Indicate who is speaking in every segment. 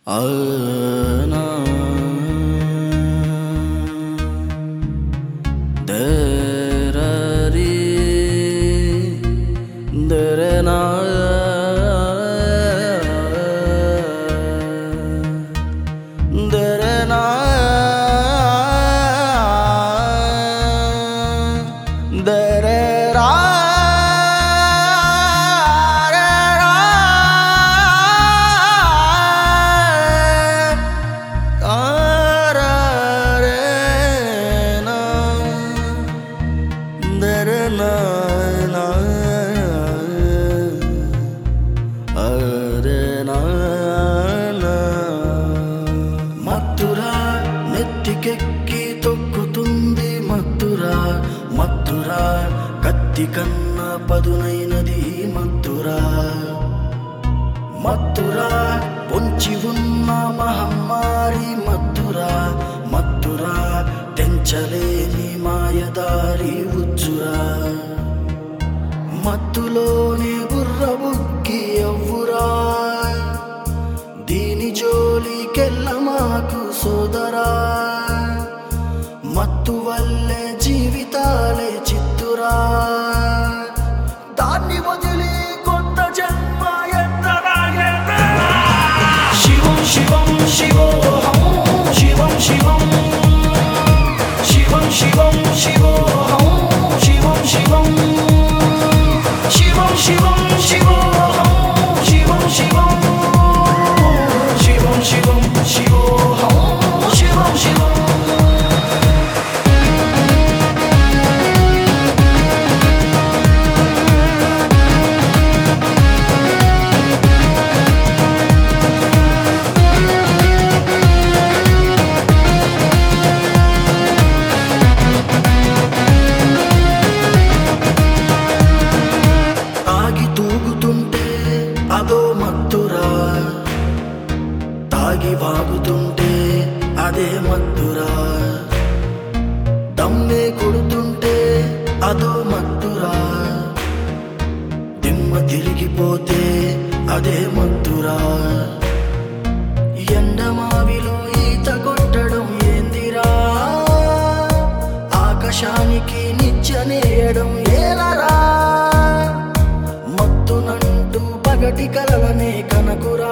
Speaker 1: ఆనా దరరి దరనా దరనా దరరా మత్తురా నెత్తికెక్కి తొక్కుతుంది మత్తురా మత్తురా కత్తి కన్నా పదునైనది మత్తురా మత్తురా పొంచి ఉన్న మహమ్మారి మత్తురా మత్తురా తెంచలేని మాయదారి ఉజ్జురా మత్తులోనే బుర్ర బుక్కి అవ్వురా దీని జోలికెళ్ళ మాకు సోదరా మత్తు వల్లే జీవితాలే చిత్తురా దాన్ని వదిలి కొత్త జన్మ ఎత్తరా ఎత్తరా శివం శివం శివోహం శివం శివం శివం శివం శివోహం శివం శివం శివం శివం శివోహం శివం శివం శివం శివం శివోహం శివం శివం తాగి తూగుతుంటే అదో మత్తురా తాగి వాగుతుంటే అదే మత్తురా దమ్మే కొడుతుంటే అదో మత్తురా దిమ్మ తిరిగిపోతే అదే మత్తురా ఎండమావిలో ఈత కొట్టడం ఏందిరా ఆకాశానికి నిచ్చనేయడం ఏలరా మత్తునంటూ పగటి కలవనే కనకురా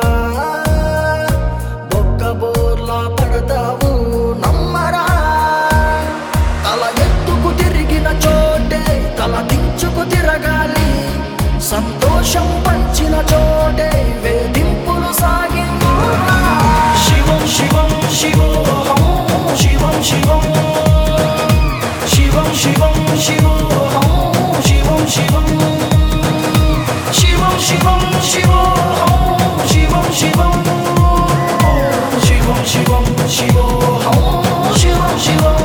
Speaker 1: బొక్క బోర్లా పడతావు నమ్మరా తల ఎత్తుకు తిరిగిన చోటే తల దించుకు తిరగాలి సంతోషం పంచిన చోటే వేధింపులు సాగిందురా శివం శివం శివోహం శివం శివం శివం శివం శివోహం శివం శివం శివం శివం శివోహం శివం శివం శివం శివం శివోహం శివం శివం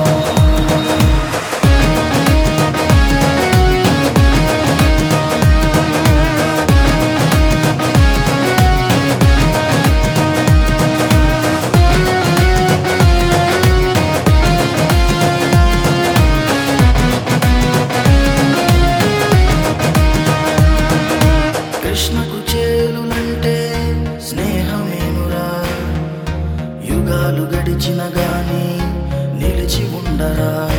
Speaker 1: కృష్ణకు చేలునంటే స్నేహమేనురా యుగాలు గడిచిన గాని నిలిచి ఉండరా